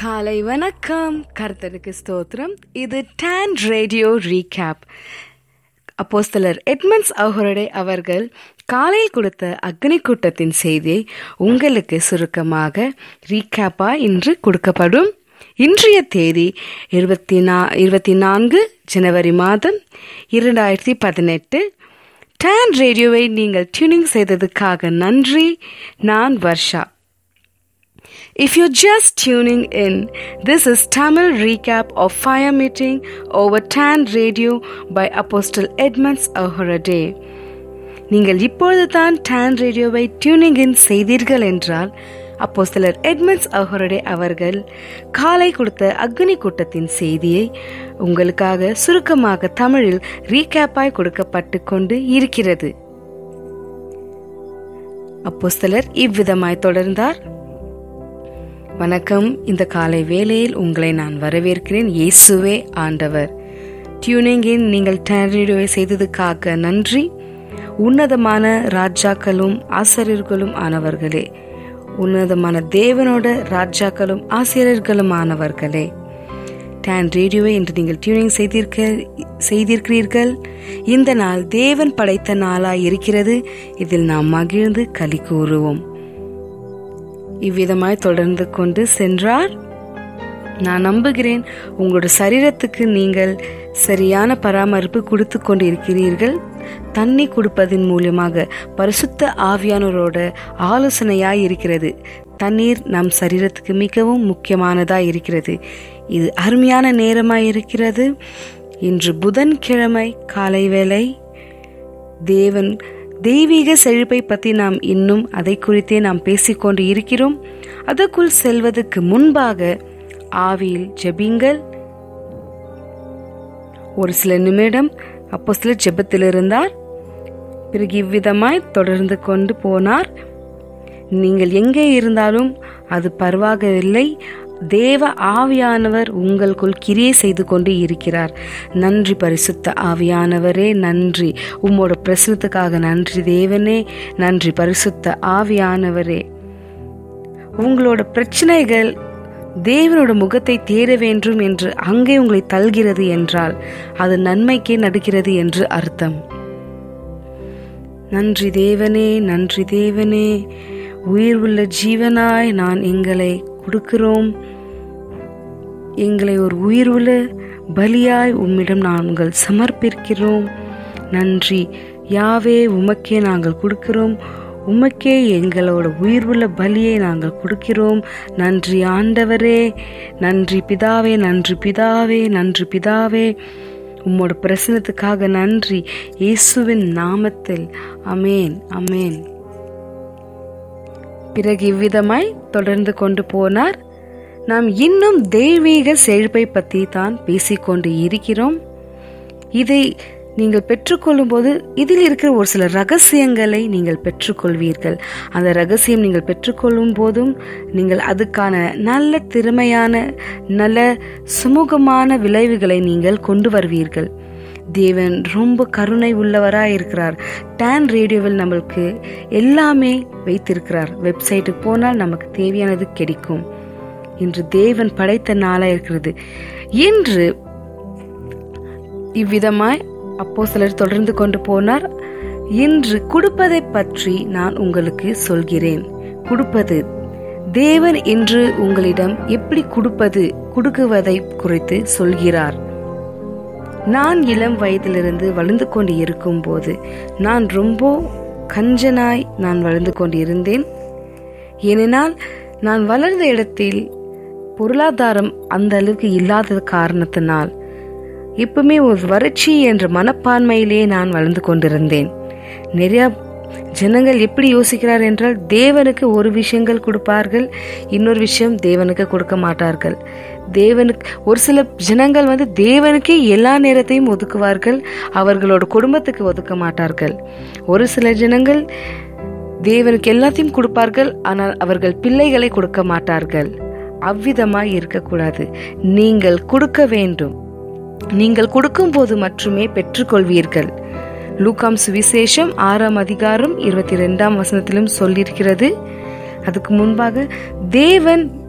காலை வணக்கம் கர்த்தருக்கு ஸ்தோத்திரம் இது டான் ரேடியோ ரீகேப் அப்போஸ்தலர் எட்மண்ட்ஸ் அவர்களுடைய அவர்கள் காலையில் கொடுத்த அக்னி கூட்டத்தின் செய்தியை உங்களுக்கு சுருக்கமாக ரீகேப்பா இன்று கொடுக்கப்படும் இன்றைய தேதி இருபத்தி நா இருபத்தி நான்கு ஜனவரி மாதம் இரண்டாயிரத்தி பதினெட்டு டான் ரேடியோவை நீங்கள் டியூனிங் செய்ததுக்காக நன்றி நான் Varsha If you're just tuning in, this is Tamil recap of Fire Meeting over Tan Radio by Apostle Edmonds Ahorade. நீங்கள் இப்பொழுது தான் டான் ரேடியோவை டியூனிங் இன் செய்தீர்கள் என்றால் அப்போ சிலர் எட்மண்ட்ஸ் அஹோரடே அவர்கள் காலை கொடுத்த அக்னி கூட்டத்தின் செய்தியை உங்களுக்காக சுருக்கமாக தமிழில் ரீகேப்பாய் கொடுக்கப்பட்டு கொண்டு இருக்கிறது அப்போ சிலர் இவ்விதமாய் தொடர்ந்தார் வணக்கம் இந்த காலை வேளையில் உங்களை நான் வரவேற்கிறேன் இயேசுவே ஆண்டவர் டியூனிங் இன் நீங்கள் டேரேடியோவை செய்ததுக்காக நன்றி உன்னதமான ராஜாக்களும் ஆசிரியர்களும் ஆனவர்களே உன்னதமான தேவனோட ராஜாக்களும் ஆசிரியர்களும் ஆனவர்களே டேன் ரேடியோவை இன்று நீங்கள் டியூனிங் செய்தீர்கள் செய்திருக்கிறீர்கள் இந்த நாள் தேவன் படைத்த நாளாய் இருக்கிறது இதில் நாம் மகிழ்ந்து களி கூறுவோம் இவ்விதமாய் தொடர்ந்து கொண்டு சென்றார் நான் நம்புகிறேன் உங்களோட சரீரத்துக்கு நீங்கள் சரியான பராமரிப்பு கொடுத்து கொண்டு இருக்கிறீர்கள் தண்ணி கொடுப்பதன் மூலியமாக பரிசுத்த ஆவியானவரோட ஆலோசனையாய் இருக்கிறது தண்ணீர் நம் சரீரத்துக்கு மிகவும் முக்கியமானதாய் இருக்கிறது இது அருமையான நேரமாய் இருக்கிறது இன்று புதன்கிழமை காலை வேளை தேவன் தெய்வீக செழிப்பை பற்றி நாம் இன்னும் அதை குறித்தே நாம் பேசிக்கொண்டு இருக்கிறோம் அதற்குள் செல்வதற்கு முன்பாக ஆவியில் ஜெபிங்கள் ஒரு சில நிமிடம் அப்போ சில ஜெபத்தில் இருந்தார் பிறகு இவ்விதமாய் தொடர்ந்து கொண்டு போனார் நீங்கள் எங்கே இருந்தாலும் அது பரவாகவில்லை தேவ ஆவியானவர் உங்களுக்குள் கிரியை செய்து கொண்டு இருக்கிறார் நன்றி பரிசுத்த ஆவியானவரே நன்றி உம்மோட பிரசுனத்துக்காக நன்றி தேவனே நன்றி பரிசுத்த ஆவியானவரே உங்களோட பிரச்சனைகள் தேவனோட முகத்தை தேட வேண்டும் என்று அங்கே உங்களை தல்கிறது என்றால் அது நன்மைக்கே நடுகிறது என்று அர்த்தம் நன்றி தேவனே நன்றி தேவனே உயிர் உள்ள ஜீவனாய் நான் எங்களை கொடுக்கிறோம் எங்களை ஒரு உயிர் உள்ள பலியாய் உம்மிடம் நாங்கள் சமர்ப்பிக்கிறோம் நன்றி யாவே உமக்கே நாங்கள் கொடுக்கிறோம் உமக்கே எங்களோட உயிர் உள்ள பலியை நாங்கள் கொடுக்கிறோம் நன்றி ஆண்டவரே நன்றி பிதாவே நன்றி பிதாவே நன்றி பிதாவே உம்மோட பிரசனத்துக்காக நன்றி இயேசுவின் நாமத்தில் அமேன் அமேன் பிறகு இவ்விதமாய் தொடர்ந்து கொண்டு போனார் நாம் இன்னும் தெய்வீக செழிப்பை பற்றி தான் பேசிக்கொண்டு இருக்கிறோம் இதை நீங்கள் பெற்றுக்கொள்ளும் போது இதில் இருக்கிற ஒரு சில ரகசியங்களை நீங்கள் பெற்றுக்கொள்வீர்கள் அந்த ரகசியம் நீங்கள் பெற்றுக்கொள்ளும் போதும் நீங்கள் அதுக்கான நல்ல திறமையான நல்ல சுமூகமான விளைவுகளை நீங்கள் கொண்டு வருவீர்கள் தேவன் ரொம்ப கருணை உள்ளவராக இருக்கிறார் டான் ரேடியோவில் நம்மளுக்கு எல்லாமே வைத்திருக்கிறார் வெப்சைட்டுக்கு போனால் நமக்கு தேவையானது கிடைக்கும் இன்று தேவன் படைத்த நாளாக இருக்கிறது இன்று இவ்விதமாய் அப்போ சிலர் தொடர்ந்து கொண்டு போனார் இன்று கொடுப்பதை பற்றி நான் உங்களுக்கு சொல்கிறேன் கொடுப்பது தேவன் இன்று உங்களிடம் எப்படி கொடுப்பது கொடுக்குவதை குறித்து சொல்கிறார் நான் இளம் வயதிலிருந்து வளர்ந்து கொண்டு இருக்கும் போது நான் ரொம்ப கஞ்சனாய் நான் வளர்ந்து கொண்டு இருந்தேன் ஏனென்றால் நான் வளர்ந்த இடத்தில் பொருளாதாரம் அந்த அளவுக்கு இல்லாத காரணத்தினால் எப்பவுமே ஒரு வறட்சி என்ற மனப்பான்மையிலே நான் வளர்ந்து கொண்டிருந்தேன் நிறைய ஜனங்கள் எப்படி யோசிக்கிறார் என்றால் தேவனுக்கு ஒரு விஷயங்கள் கொடுப்பார்கள் இன்னொரு விஷயம் தேவனுக்கு கொடுக்க மாட்டார்கள் தேவனுக்கு ஒரு சில ஜனங்கள் வந்து தேவனுக்கே எல்லா நேரத்தையும் ஒதுக்குவார்கள் அவர்களோட குடும்பத்துக்கு ஒதுக்க மாட்டார்கள் ஒரு சில ஜனங்கள் தேவனுக்கு எல்லாத்தையும் கொடுப்பார்கள் ஆனால் அவர்கள் பிள்ளைகளை கொடுக்க மாட்டார்கள் அவ்விதமாய் இருக்கக்கூடாது நீங்கள் கொடுக்க வேண்டும் நீங்கள் கொடுக்கும் போது மட்டுமே பெற்றுக்கொள்வீர்கள் லூகாம் சுவிசேஷம் ஆறாம் அதிகாரம் இருபத்தி ரெண்டாம் வசனத்திலும் சொல்லியிருக்கிறது அதுக்கு முன்பாக தேவன்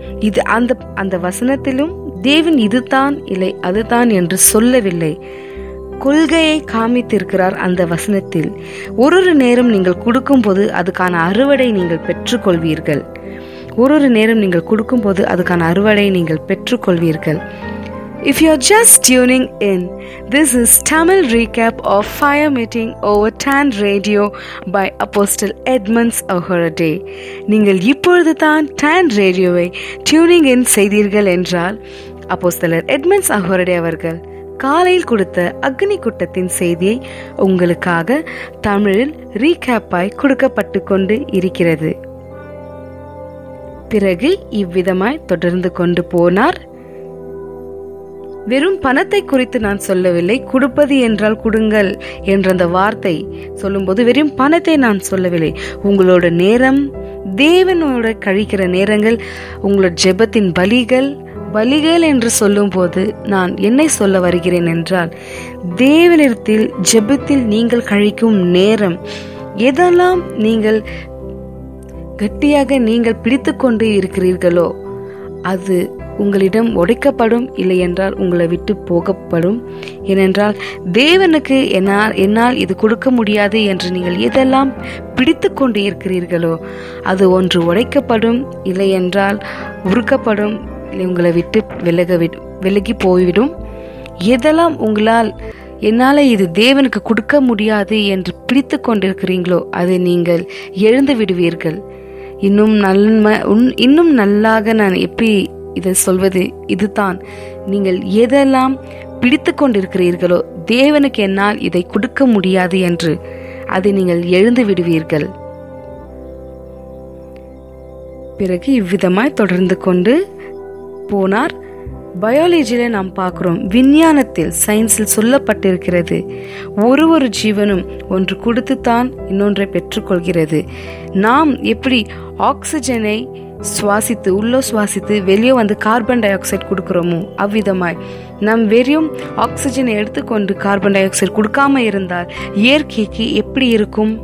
இது அந்த அந்த வசனத்திலும் தேவன் இதுதான் இல்லை அதுதான் என்று சொல்லவில்லை கொள்கையை காமித்திருக்கிறார் அந்த வசனத்தில் ஒரு ஒரு நேரம் நீங்கள் கொடுக்கும்போது அதுக்கான அறுவடை நீங்கள் பெற்றுக்கொள்வீர்கள் ஒரு ஒரு நேரம் நீங்கள் கொடுக்கும்போது அதுக்கான அறுவடை நீங்கள் பெற்றுக்கொள்வீர்கள் If you're just tuning in, this is Tamil recap of Fire Meeting over Tan Radio by Apostle Edmonds Ahorade. நீங்கள் இப்பொழுது தான் டான் ரேடியோவை டியூனிங் இன் செய்தீர்கள் என்றால் அப்போஸ்தலர் எட்மண்ட்ஸ் அஹோரடே அவர்கள் காலையில் கொடுத்த அக்னி கூட்டத்தின் செய்தியை உங்களுக்காக தமிழில் ரீகேப்பாய் கொடுக்கப்பட்டு கொண்டு இருக்கிறது பிறகு இவ்விதமாய் தொடர்ந்து கொண்டு போனார் வெறும் பணத்தை குறித்து நான் சொல்லவில்லை கொடுப்பது என்றால் கொடுங்கள் என்ற அந்த வார்த்தை சொல்லும்போது வெறும் பணத்தை நான் சொல்லவில்லை உங்களோட நேரம் தேவனோட கழிக்கிற நேரங்கள் உங்களோட ஜெபத்தின் பலிகள் பலிகள் என்று சொல்லும்போது நான் என்னை சொல்ல வருகிறேன் என்றால் தேவனிடத்தில் ஜெபத்தில் நீங்கள் கழிக்கும் நேரம் எதெல்லாம் நீங்கள் கட்டியாக நீங்கள் பிடித்து கொண்டு இருக்கிறீர்களோ அது உங்களிடம் உடைக்கப்படும் இல்லை என்றால் உங்களை விட்டு போகப்படும் ஏனென்றால் தேவனுக்கு என்னால் என்னால் இது கொடுக்க முடியாது என்று நீங்கள் எதெல்லாம் பிடித்து கொண்டு இருக்கிறீர்களோ அது ஒன்று உடைக்கப்படும் இல்லை என்றால் உருக்கப்படும் இல்லை உங்களை விட்டு விலக விலகி போய்விடும் எதெல்லாம் உங்களால் என்னால் இது தேவனுக்கு கொடுக்க முடியாது என்று பிடித்து கொண்டிருக்கிறீங்களோ அதை நீங்கள் எழுந்து விடுவீர்கள் இன்னும் நன்மை இன்னும் நல்லாக நான் எப்படி இதை சொல்வது இதுதான் நீங்கள் எதெல்லாம் பிடித்து கொண்டிருக்கிறீர்களோ தேவனுக்கு என்னால் இதை கொடுக்க முடியாது என்று அதை நீங்கள் எழுந்து விடுவீர்கள் பிறகு இவ்விதமாய் தொடர்ந்து கொண்டு போனார் பயாலஜியில நாம் பார்க்கிறோம் விஞ்ஞானத்தில் சயின்ஸில் சொல்லப்பட்டிருக்கிறது ஒரு ஒரு ஜீவனும் ஒன்று கொடுத்துத்தான் இன்னொன்றை பெற்றுக்கொள்கிறது நாம் எப்படி ஆக்சிஜனை சுவாசித்து உள்ளே சுவாசித்து வெளியே வந்து கார்பன் டை ஆக்சைடு கொடுக்குறோமோ அவ்விதமாய் நம் வெறும் ஆக்சிஜனை எடுத்துக்கொண்டு கார்பன் டை ஆக்சைடு கொடுக்காம இருந்தால் இயற்கைக்கு எப்படி இருக்கும்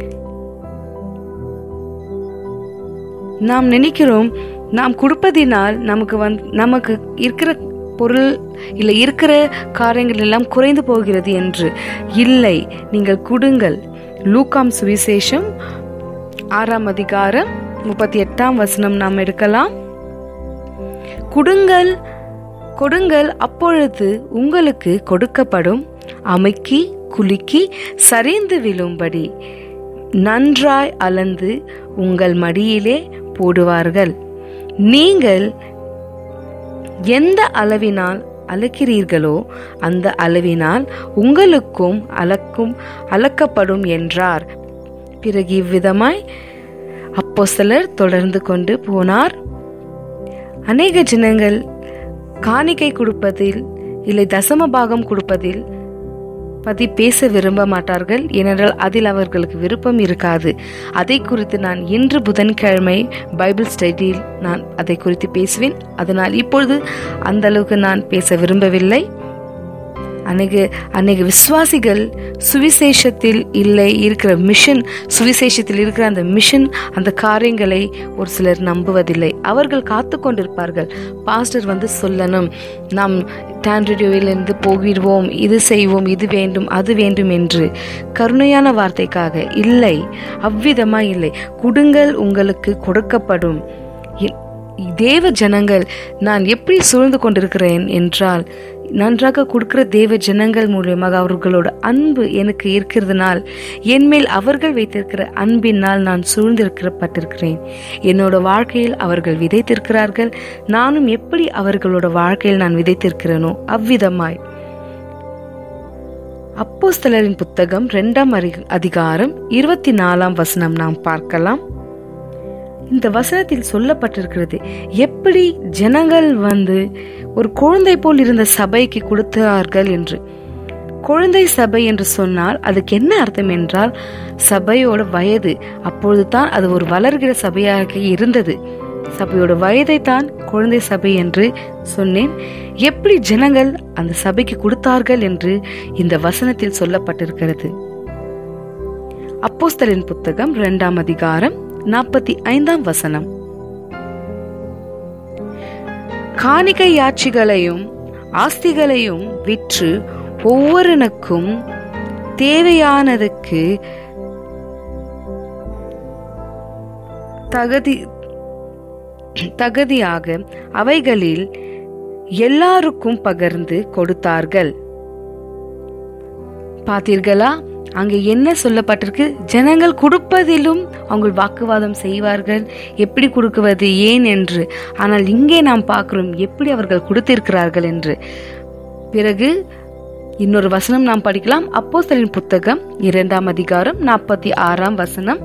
நாம் நினைக்கிறோம் நாம் கொடுப்பதினால் நமக்கு வந் நமக்கு இருக்கிற பொருள் இல்லை இருக்கிற காரியங்கள் எல்லாம் குறைந்து போகிறது என்று இல்லை நீங்கள் கொடுங்கள் லூகாம் சுவிசேஷம் ஆறாம் அதிகாரம் முப்பத்தி எட்டாம் வசனம் நாம் எடுக்கலாம் கொடுங்கள் கொடுங்கள் அப்பொழுது உங்களுக்கு கொடுக்கப்படும் அமைக்கி குலுக்கி சரிந்து விழும்படி நன்றாய் அளந்து உங்கள் மடியிலே போடுவார்கள் நீங்கள் எந்த அளவினால் அளக்கிறீர்களோ அந்த அளவினால் உங்களுக்கும் அளக்கும் அளக்கப்படும் என்றார் பிறகு இவ்விதமாய் அப்போ சிலர் தொடர்ந்து கொண்டு போனார் அநேக ஜனங்கள் காணிக்கை கொடுப்பதில் இல்லை தசம பாகம் கொடுப்பதில் பற்றி பேச விரும்ப மாட்டார்கள் ஏனென்றால் அதில் அவர்களுக்கு விருப்பம் இருக்காது அதை குறித்து நான் இன்று புதன்கிழமை பைபிள் ஸ்டடியில் நான் அதை குறித்து பேசுவேன் அதனால் இப்பொழுது அந்த அளவுக்கு நான் பேச விரும்பவில்லை அநேக அநேக விசுவாசிகள் சுவிசேஷத்தில் இல்லை இருக்கிற மிஷன் சுவிசேஷத்தில் இருக்கிற அந்த மிஷன் அந்த காரியங்களை ஒரு சிலர் நம்புவதில்லை அவர்கள் காத்து கொண்டிருப்பார்கள் பாஸ்டர் வந்து சொல்லணும் நாம் டான் ரேடியோவிலிருந்து போகிடுவோம் இது செய்வோம் இது வேண்டும் அது வேண்டும் என்று கருணையான வார்த்தைக்காக இல்லை அவ்விதமா இல்லை கொடுங்கள் உங்களுக்கு கொடுக்கப்படும் தேவ ஜனங்கள் நான் எப்படி சூழ்ந்து கொண்டிருக்கிறேன் என்றால் நன்றாக கொடுக்கிற தேவ ஜனங்கள் மூலியமாக அவர்களோட அன்பு எனக்கு இருக்கிறதுனால் என்மேல் அவர்கள் வைத்திருக்கிற அன்பினால் நான் சூழ்ந்திருக்கப்பட்டிருக்கிறேன் என்னோட வாழ்க்கையில் அவர்கள் விதைத்திருக்கிறார்கள் நானும் எப்படி அவர்களோட வாழ்க்கையில் நான் விதைத்திருக்கிறேனோ அவ்விதமாய் அப்போஸ்தலரின் புத்தகம் இரண்டாம் அதிகாரம் இருபத்தி நாலாம் வசனம் நாம் பார்க்கலாம் இந்த வசனத்தில் சொல்லப்பட்டிருக்கிறது எப்படி ஜனங்கள் வந்து ஒரு குழந்தை போல் இருந்த சபைக்கு கொடுத்தார்கள் என்று குழந்தை சபை என்று சொன்னால் அதுக்கு என்ன அர்த்தம் என்றால் சபையோட வயது அப்பொழுது தான் அது ஒரு வளர்கிற சபையாக இருந்தது சபையோட வயதை தான் குழந்தை சபை என்று சொன்னேன் எப்படி ஜனங்கள் அந்த சபைக்கு கொடுத்தார்கள் என்று இந்த வசனத்தில் சொல்லப்பட்டிருக்கிறது அப்போஸ்தலின் புத்தகம் இரண்டாம் அதிகாரம் நாற்பத்தி ஐந்தாம் வசனம் காணிக்கையாட்சிகளையும் ஆஸ்திகளையும் விற்று ஒவ்வொருனுக்கும் தேவையானதுக்கு தகுதி தகுதியாக அவைகளில் எல்லாருக்கும் பகிர்ந்து கொடுத்தார்கள் பார்த்தீர்களா அங்கே என்ன சொல்லப்பட்டிருக்கு ஜனங்கள் கொடுப்பதிலும் அவங்க வாக்குவாதம் செய்வார்கள் எப்படி கொடுக்குவது ஏன் என்று ஆனால் இங்கே நாம் பார்க்கிறோம் எப்படி அவர்கள் கொடுத்திருக்கிறார்கள் என்று பிறகு இன்னொரு வசனம் நாம் படிக்கலாம் அப்போஸ்தலரின் புத்தகம் இரண்டாம் அதிகாரம் நாற்பத்தி ஆறாம் வசனம்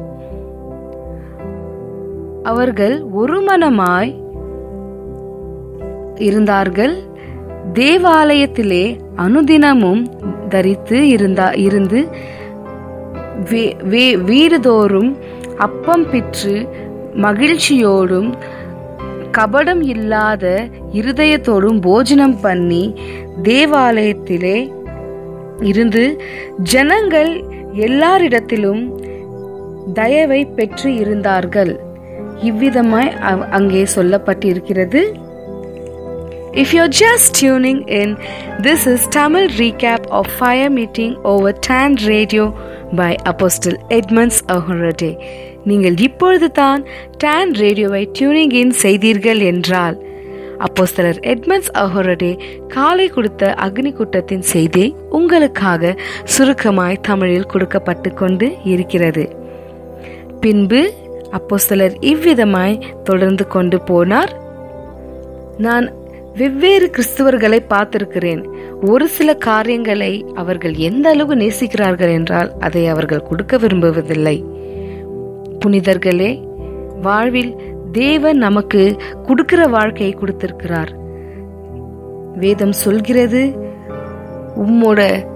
அவர்கள் ஒரு மனமாய் இருந்தார்கள் தேவாலயத்திலே அனுதினமும் தரித்து இருந்தா இருந்து வே- வே- வீடுதோறும் அப்பம் பிற்று மகிழ்ச்சியோடும் கபடம் இல்லாத இருதயத்தோடும் போஜனம் பண்ணி தேவாலயத்திலே இருந்து ஜனங்கள் எல்லாரிடத்திலும் தயவை பெற்று இருந்தார்கள் இவ்விதமாய் அவ்- அங்கே சொல்லப்பட்டிருக்கிறது If you're just tuning in, this is Tamil recap of Fire Meeting over TAN Radio by Apostle Edmunds Ahurade. நீங்கள் இப்பொழுது தான் டான் ரேடியோவை டியூனிங் இன் செய்தீர்கள் என்றால் அப்போஸ்தலர் எட்மண்ட்ஸ் அஹோரடே காலை கொடுத்த அக்னி கூட்டத்தின் செய்தி உங்களுக்காக சுருக்கமாய் தமிழில் கொடுக்கப்பட்டு கொண்டு இருக்கிறது பின்பு அப்போஸ்தலர் இவ்விதமாய் தொடர்ந்து கொண்டு போனார் நான் வெவ்வேறு கிறிஸ்துவர்களை பார்த்திருக்கிறேன் ஒரு சில காரியங்களை அவர்கள் எந்த அளவு நேசிக்கிறார்கள் என்றால் அதை அவர்கள் கொடுக்க விரும்புவதில்லை புனிதர்களே வாழ்வில் தேவன் நமக்கு கொடுக்கிற வாழ்க்கையை கொடுத்திருக்கிறார் வேதம் சொல்கிறது உம்மோட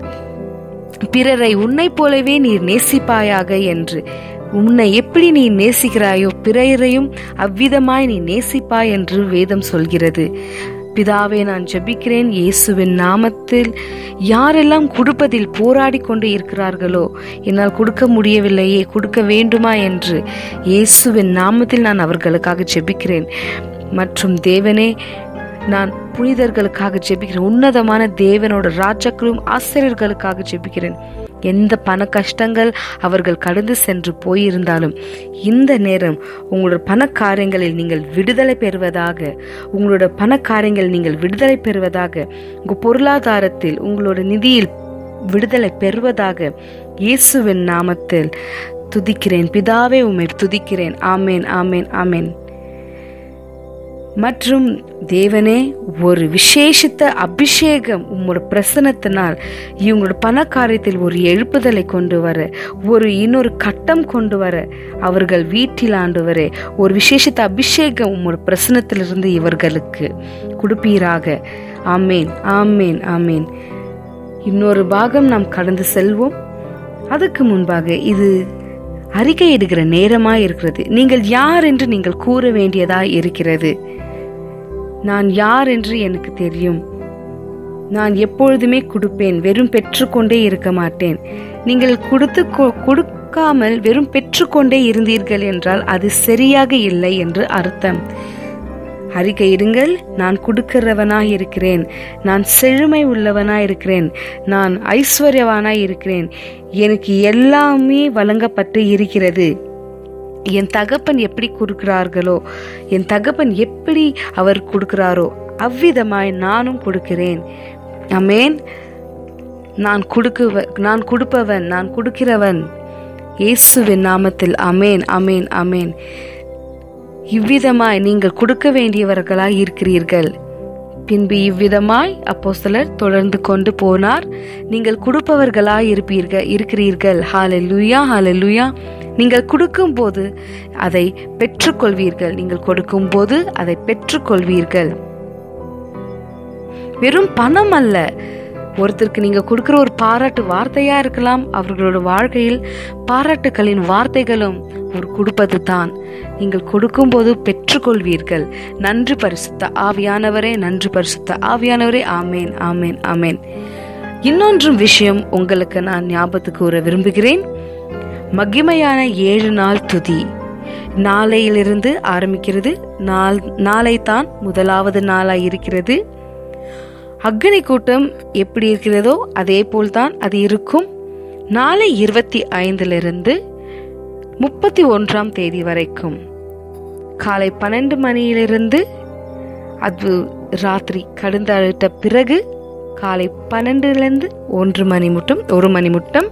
பிறரை உன்னைப் போலவே நீர் நேசிப்பாயாக என்று உன்னை எப்படி நீ நேசிக்கிறாயோ பிறரையும் அவ்விதமாய் நீ நேசிப்பாய் என்று வேதம் சொல்கிறது பிதாவே நான் ஜெபிக்கிறேன் இயேசுவின் நாமத்தில் யாரெல்லாம் கொடுப்பதில் போராடி கொண்டு இருக்கிறார்களோ என்னால் கொடுக்க முடியவில்லையே கொடுக்க வேண்டுமா என்று இயேசுவின் நாமத்தில் நான் அவர்களுக்காக ஜெபிக்கிறேன் மற்றும் தேவனே நான் புனிதர்களுக்காக ஜெபிக்கிறேன் உன்னதமான தேவனோட ராஜாக்களும் ஆசிரியர்களுக்காக ஜெபிக்கிறேன் எந்த பண கஷ்டங்கள் அவர்கள் கடந்து சென்று போயிருந்தாலும் இந்த நேரம் உங்களோட பண காரியங்களில் நீங்கள் விடுதலை பெறுவதாக உங்களோட பண காரியங்கள் நீங்கள் விடுதலை பெறுவதாக உங்க பொருளாதாரத்தில் உங்களோட நிதியில் விடுதலை பெறுவதாக இயேசுவின் நாமத்தில் துதிக்கிறேன் பிதாவே உம்மை துதிக்கிறேன் ஆமேன் ஆமேன் ஆமேன் மற்றும் தேவனே ஒரு விசேஷித்த அபிஷேகம் உம்மோட பிரசனத்தினால் இவங்களோட பணக்காரியத்தில் ஒரு எழுப்புதலை கொண்டு வர ஒரு இன்னொரு கட்டம் கொண்டு வர அவர்கள் வீட்டில் ஆண்டு வர ஒரு விசேஷித்த அபிஷேகம் உம்மோட பிரசனத்திலிருந்து இவர்களுக்கு கொடுப்பீராக ஆமேன் ஆமேன் ஆமேன் இன்னொரு பாகம் நாம் கடந்து செல்வோம் அதுக்கு முன்பாக இது அறிக்கையிடுகிற நேரமாய் இருக்கிறது நீங்கள் யார் என்று நீங்கள் கூற வேண்டியதாய் இருக்கிறது நான் யார் என்று எனக்கு தெரியும் நான் எப்பொழுதுமே கொடுப்பேன் வெறும் பெற்றுக்கொண்டே இருக்க மாட்டேன் நீங்கள் கொடுத்து கொ- கொடுக்காமல் வெறும் பெற்றுக்கொண்டே இருந்தீர்கள் என்றால் அது சரியாக இல்லை என்று அர்த்தம் அறிக்கையிடுங்கள் நான் கொடுக்கிறவனாய் இருக்கிறேன் நான் செழுமை உள்ளவனாய் இருக்கிறேன் நான் ஐஸ்வர்யவானாய் இருக்கிறேன் எனக்கு எல்லாமே வழங்கப்பட்டு இருக்கிறது என் தகப்பன் எப்படி கொடுக்கிறார்களோ என் தகப்பன் எப்படி அவர் கொடுக்கிறாரோ அவ்விதமாய் நானும் கொடுக்கிறேன் அமேன் நான் கொடுக்குவ நான் கொடுப்பவன் நான் கொடுக்கிறவன் இயேசுவின் நாமத்தில் அமேன் அமேன் அமேன் இவ்விதமாய் நீங்கள் கொடுக்க வேண்டியவர்களாய் இருக்கிறீர்கள் பின்பு இவ்விதமாய் அப்போஸ்தலர் தொடர்ந்து கொண்டு போனார் நீங்கள் கொடுப்பவர்களாய் இருப்பீர்கள் இருக்கிறீர்கள் ஹalleluya ஹalleluya நீங்கள் கொடுக்கும்போது அதை பெற்றுக்கொள்வீர்கள் நீங்கள் கொடுக்கும்போது அதை பெற்றுக்கொள்வீர்கள் வெறும் பணம் அல்ல ஒருத்தருக்கு நீங்க கொடுக்கிற ஒரு பாராட்டு வார்த்தையா இருக்கலாம் அவர்களோட வாழ்க்கையில் பாராட்டுகளின் வார்த்தைகளும் ஒரு கொடுப்பது தான் நீங்கள் கொடுக்கும்போது பெற்றுக்கொள்வீர்கள் நன்றி பரிசுத்த ஆவியானவரே நன்றி பரிசுத்த ஆவியானவரே ஆமேன் ஆமேன் ஆமேன் இன்னொன்றும் விஷயம் உங்களுக்கு நான் ஞாபகத்துக்கு கூற விரும்புகிறேன் மகிமையான ஏழு நாள் துதி நாளையிலிருந்து ஆரம்பிக்கிறது நாள் நாளைத்தான் முதலாவது நாளாய் இருக்கிறது அக்னி கூட்டம் எப்படி இருக்கிறதோ அதே போல்தான் அது இருக்கும் நாளை இருபத்தி ஐந்திலிருந்து முப்பத்தி ஒன்றாம் தேதி வரைக்கும் காலை பன்னெண்டு மணியிலிருந்து அது ராத்திரி கடந்த பிறகு காலை பன்னெண்டுலேருந்து ஒன்று மணி மட்டும் ஒரு மணி மட்டும்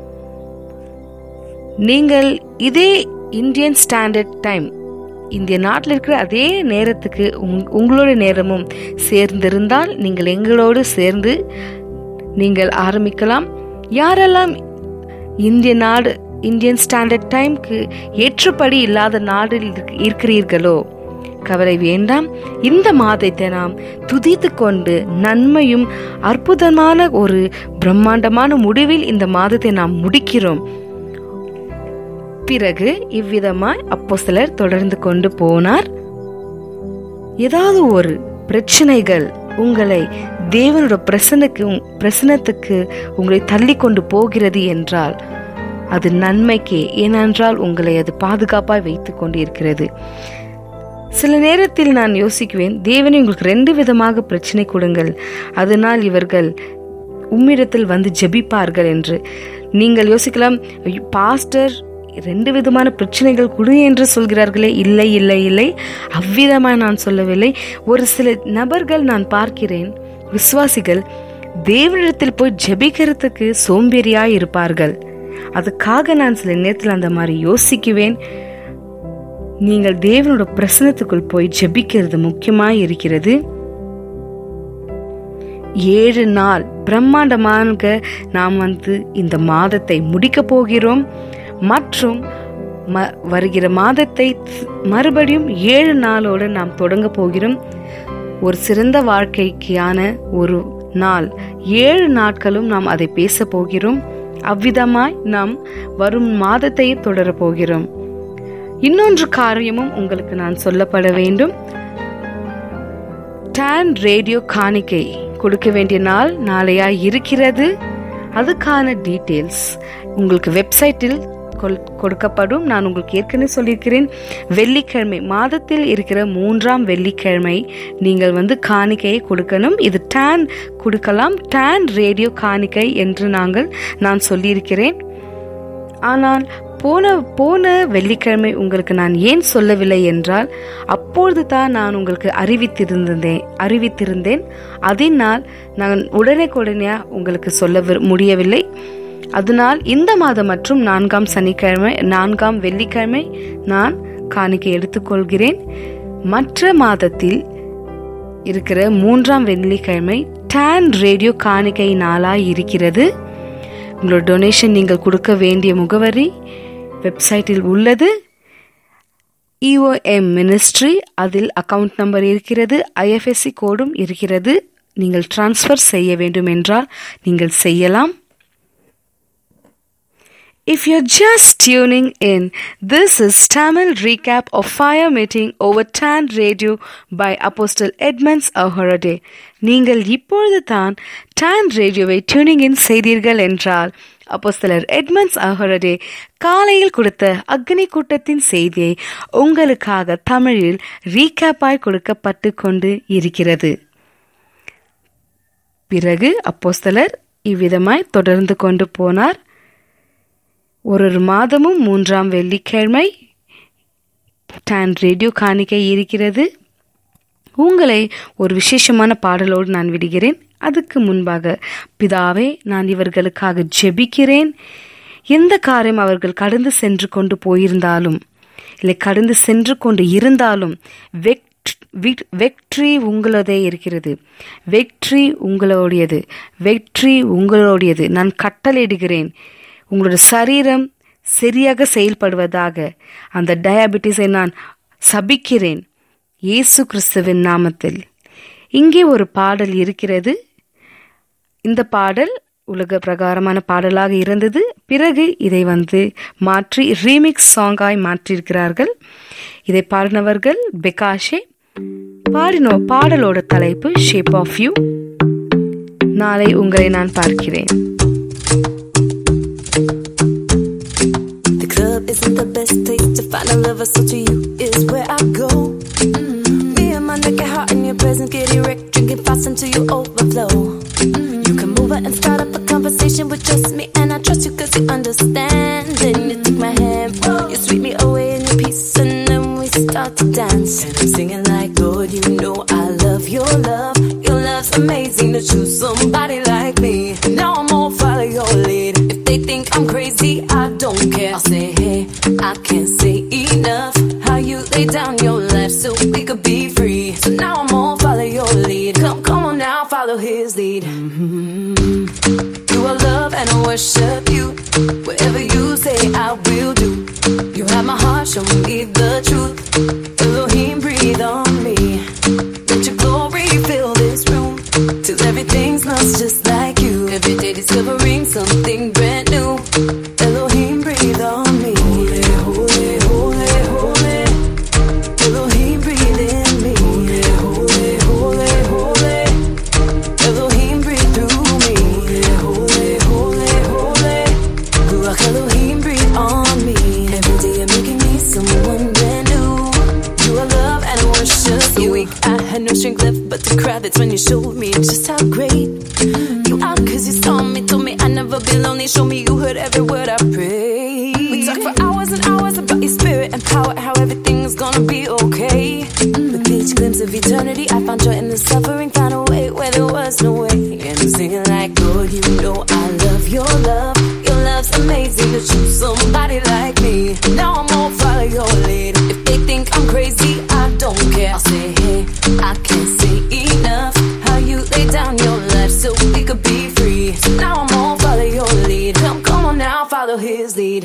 நீங்கள் இதே இந்தியன் ஸ்டாண்டர்ட் டைம் இந்திய நாட்டில் இருக்கிற அதே நேரத்துக்கு உங் உங்களோட நேரமும் சேர்ந்திருந்தால் நீங்கள் எங்களோடு சேர்ந்து நீங்கள் ஆரம்பிக்கலாம் யாரெல்லாம் இந்திய நாடு இந்தியன் ஸ்டாண்டர்ட் டைம்க்கு ஏற்றபடி இல்லாத நாடில் இருக்கிறீர்களோ கவலை வேண்டாம் இந்த மாதத்தை நாம் துதித்து கொண்டு நன்மையும் அற்புதமான ஒரு பிரம்மாண்டமான முடிவில் இந்த மாதத்தை நாம் முடிக்கிறோம் பிறகு இவ்விதமாய் அப்போ சிலர் தொடர்ந்து கொண்டு போனார் ஏதாவது ஒரு பிரச்சனைகள் உங்களை தேவனோட பிரசனுக்கு பிரசனத்துக்கு உங்களை தள்ளி கொண்டு போகிறது என்றால் அது நன்மைக்கே ஏனென்றால் உங்களை அது பாதுகாப்பாய் வைத்துக் கொண்டு இருக்கிறது சில நேரத்தில் நான் யோசிக்குவேன் தேவனை உங்களுக்கு ரெண்டு விதமாக பிரச்சனை கொடுங்கள் அதனால் இவர்கள் உம்மிடத்தில் வந்து ஜெபிப்பார்கள் என்று நீங்கள் யோசிக்கலாம் பாஸ்டர் ரெண்டு விதமான பிரச்சனைகள் குடு என்று சொல்கிறார்களே இல்லை இல்லை இல்லை அவ்விதமாக நான் சொல்லவில்லை ஒரு சில நபர்கள் நான் பார்க்கிறேன் விசுவாசிகள் தேவனிடத்தில் போய் ஜெபிக்கிறதுக்கு சோம்பேறியாய் இருப்பார்கள் அதுக்காக நான் சில நேரத்தில் அந்த மாதிரி யோசிக்குவேன் நீங்கள் தேவனோட பிரசனத்துக்குள் போய் ஜெபிக்கிறது முக்கியமாய் இருக்கிறது ஏழு நாள் பிரம்மாண்டமாக நாம் வந்து இந்த மாதத்தை முடிக்க போகிறோம் மற்றும் வருகிற மாதத்தை மறுபடியும் ஏழு நாளோடு நாம் தொடங்க போகிறோம் ஒரு சிறந்த வாழ்க்கைக்கான ஒரு நாள் ஏழு நாட்களும் நாம் அதை பேச போகிறோம் அவ்விதமாய் நாம் வரும் மாதத்தை தொடர போகிறோம் இன்னொன்று காரியமும் உங்களுக்கு நான் சொல்லப்பட வேண்டும் டான் ரேடியோ காணிக்கை கொடுக்க வேண்டிய நாள் நாளையா இருக்கிறது அதுக்கான டீட்டெயில்ஸ் உங்களுக்கு வெப்சைட்டில் கொடுக்கப்படும் நான் உங்களுக்கு ஏற்கனவே சொல்லியிருக்கிறேன் வெள்ளிக்கிழமை மாதத்தில் இருக்கிற மூன்றாம் வெள்ளிக்கிழமை நீங்கள் வந்து காணிக்கையை கொடுக்கணும் இது டான் கொடுக்கலாம் டான் ரேடியோ காணிக்கை என்று நாங்கள் நான் சொல்லியிருக்கிறேன் ஆனால் போன போன வெள்ளிக்கிழமை உங்களுக்கு நான் ஏன் சொல்லவில்லை என்றால் அப்பொழுது தான் நான் உங்களுக்கு அறிவித்திருந்தேன் அறிவித்திருந்தேன் அதனால் நான் உடனே உடனே உங்களுக்கு சொல்ல முடியவில்லை அதனால் இந்த மாதம் மற்றும் நான்காம் சனிக்கிழமை நான்காம் வெள்ளிக்கிழமை நான் காணிக்கை எடுத்துக்கொள்கிறேன் மற்ற மாதத்தில் இருக்கிற மூன்றாம் வெள்ளிக்கிழமை டான் ரேடியோ காணிக்கை நாளாய் இருக்கிறது உங்களோட டொனேஷன் நீங்கள் கொடுக்க வேண்டிய முகவரி வெப்சைட்டில் உள்ளது இஓஎம் மினிஸ்ட்ரி அதில் அக்கவுண்ட் நம்பர் இருக்கிறது ஐஎஃப்எஸ்சி கோடும் இருக்கிறது நீங்கள் டிரான்ஸ்ஃபர் செய்ய வேண்டும் என்றால் நீங்கள் செய்யலாம் If you're just tuning in, this is Tamil recap of Fire Meeting over Tan Radio by Apostle Edmonds Ahorade. நீங்கள் இப்பொழுது தான் டான் ரேடியோவை டியூனிங் இன் செய்தீர்கள் என்றால் அப்போஸ்தலர் எட்மண்ட்ஸ் அஹரடே காலையில் கொடுத்த அக்னி கூட்டத்தின் செய்தியை உங்களுக்காக தமிழில் ரீகேப்பாய் கொடுக்கப்பட்டு கொண்டு இருக்கிறது பிறகு அப்போஸ்தலர் இவ்விதமாய் தொடர்ந்து கொண்டு போனார் ஒரு ஒரு மாதமும் மூன்றாம் வெள்ளிக்கிழமை டான் ரேடியோ காணிக்கை இருக்கிறது உங்களை ஒரு விசேஷமான பாடலோடு நான் விடுகிறேன் அதுக்கு முன்பாக பிதாவே நான் இவர்களுக்காக ஜெபிக்கிறேன் எந்த காரியம் அவர்கள் கடந்து சென்று கொண்டு போயிருந்தாலும் இல்லை கடந்து சென்று கொண்டு இருந்தாலும் வெற்றி உங்களதே இருக்கிறது வெற்றி உங்களுடையது வெற்றி உங்களுடையது நான் கட்டளையிடுகிறேன் உங்களோட சரீரம் சரியாக செயல்படுவதாக அந்த டயாபிட்டிஸை நான் சபிக்கிறேன் இயேசு கிறிஸ்துவின் நாமத்தில் இங்கே ஒரு பாடல் இருக்கிறது இந்த பாடல் உலக பிரகாரமான பாடலாக இருந்தது பிறகு இதை வந்து மாற்றி ரீமிக்ஸ் சாங்காய் மாற்றியிருக்கிறார்கள் இதை பாடினவர்கள் பெகாஷே பாடினோ பாடலோட தலைப்பு ஷேப் ஆஃப் யூ நாளை உங்களை நான் பார்க்கிறேன் The club isn't the best place to find a lover, so to you is where I go. somebody like me. Now I'm gonna follow your lead. If they think I'm crazy, I don't care. I'll say, hey, I can't say enough. How you lay down your life so we could be free. So now I'm gonna follow your lead. Come, come on now, follow his lead. Mm-hmm. You are love and I worship you. Whatever you say, I will do. You have my heart, show me the truth. Elohim, breathe on me. Let your glory fill this room. Till everything smells just like you. Every day discovering something brand new. Elohim, breathe on me. Holy, holy, holy, holy. Elohim, breathe in me. Holy, holy, holy. Elohim, breathe through me. Holy, holy, holy. Ruach Elohim, breathe on me. Every day you're making me someone brand new. You are love and I worship you. Weak, I had no strength left but to cry. That's when you showed me just how great you are. Cause you saw me, told me I'd never be lonely. Show me you heard every word I prayed. We talked for hours and hours about your spirit and power, how everything's gonna be okay. With each glimpse of eternity, I found joy in the suffering. Found a way where there was no way. And I'm singing like, Lord, you know I love your love. Your love's amazing to choose somebody like me. Now I'm gonna follow your lead. If they think I'm crazy, I don't care. I'll say, hey, I can't say enough. How you lay down your life so we could be free. So now I'm gonna follow your lead. Come, come on now, follow his lead.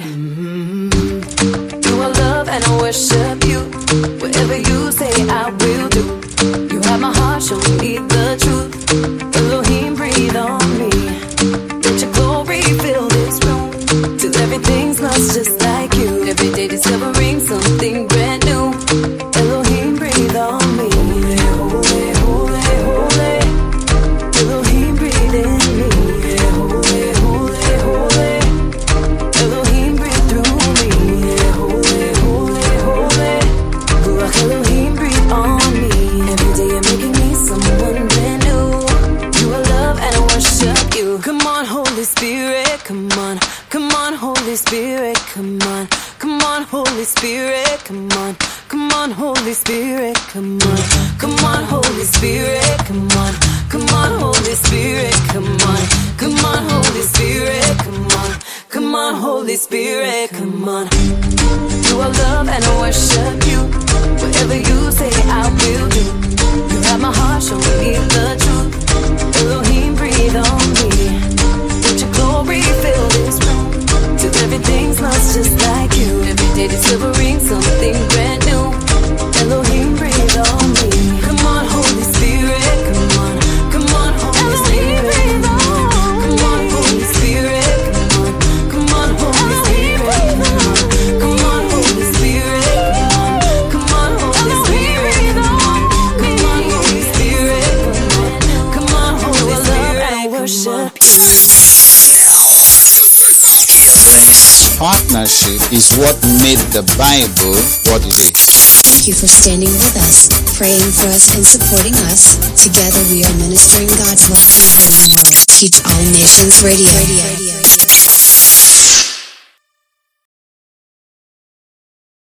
Mm-hmm. You are love and I worship you. Whatever you say, I will do. You have my heart, show me the truth. Elohim, breathe on me. Let your glory fill this room. Till everything smells just like you. Every day discovering something brand new. Elohim, breathe on me. Holy, holy, holy. Elohim, breathe in me. Holy, holy, holy. Elohim, breathe through me. Holy, holy, holy. Ruach Elohim, breathe on me. Every day you're making me someone brand new. You are love and I worship you. Come on, Holy Spirit, come on. Come on, Holy Spirit, come on. Come on, Holy Spirit, come on. Come on, Holy Spirit, come on. Come on, Holy Spirit, come on. Come on, Holy Spirit, come on. Come on, Holy Spirit, come on. Come on, Holy Spirit, come on. You are love and I worship you. Whatever you say, I will do. You have my heart, show me the truth. Elohim, breathe on me. Let your glory fill this room. Till everything smells just like you. Every day discovering something brand new. Elohim, breathe on me. Come on, Holy Spirit, come on. Come on, Holy Spirit, come on. Come on, Holy Spirit, come on. Come on, Holy Spirit, come on. Come on, Holy Spirit, come on. Come on, Holy Spirit, come on. Come on, Holy Spirit, come on. Come on, Holy Spirit, worship. Partnership is what made the Bible what it is. Thank you for standing with us, praying for us, and supporting us. Together we are ministering God's word. Teach All Nations Radio.